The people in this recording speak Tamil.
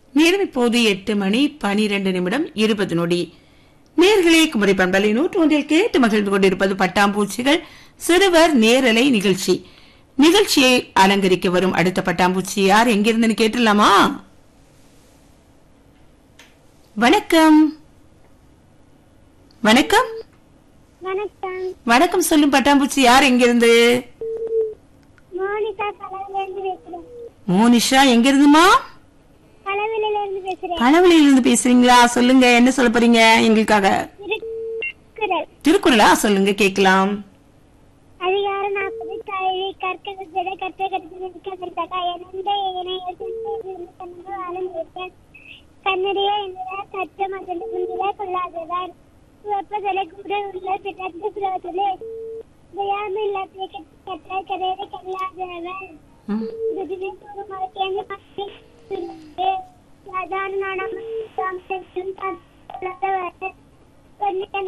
நேரம் இப்போது எட்டு மணி பனிரெண்டு நிமிடம் இருபது நொடி நேர்களே குமரி பண்பலை நூற்று ஒன்றில் கேட்டு மகிழ்ந்து கொண்டிருப்பது பட்டாம்பூச்சிகள் சிறுவர் நேரலை நிகழ்ச்சி நிகழ்ச்சியை அலங்கரிக்க வரும் அடுத்த பட்டாம்பூச்சி யார் எங்கிருந்துன்னு கேட்டுடலாமா வணக்கம் வணக்கம் வணக்கம் வணக்கம் சொல்லும் பட்டாம்பூச்சி யார் எங்கிருந்து மோனிகா கலவிலிருந்து பேசுறேன் மோனிஷா எங்கிருந்துமா கலவில இருந்து பேசுறேன் பழவழியில இருந்து பேசுறீங்களா சொல்லுங்க என்ன சொல்ல போறீங்க எங்களுக்காக திருக்குறள் திருக்குறளா சொல்லுங்க கேக்கலாம் அதிகாரம் நாற்பது கல்வி கற்க விட கற்ற கற்க எந்த இணைய கண்ணு ஆளும் விட்டேன் கண்ணறிய என்பதால் கற்ற மகள் முன்னிலை கொள்ளாததால் வெப்பதலை கூட உள்ள பிறகு பிறகுலே தயாமில்லாத கற்ற கரையை கல்லாதவன் ம். இதுவே ஒரு மரக்கேந்து பற்றி சாதாரண நாடாம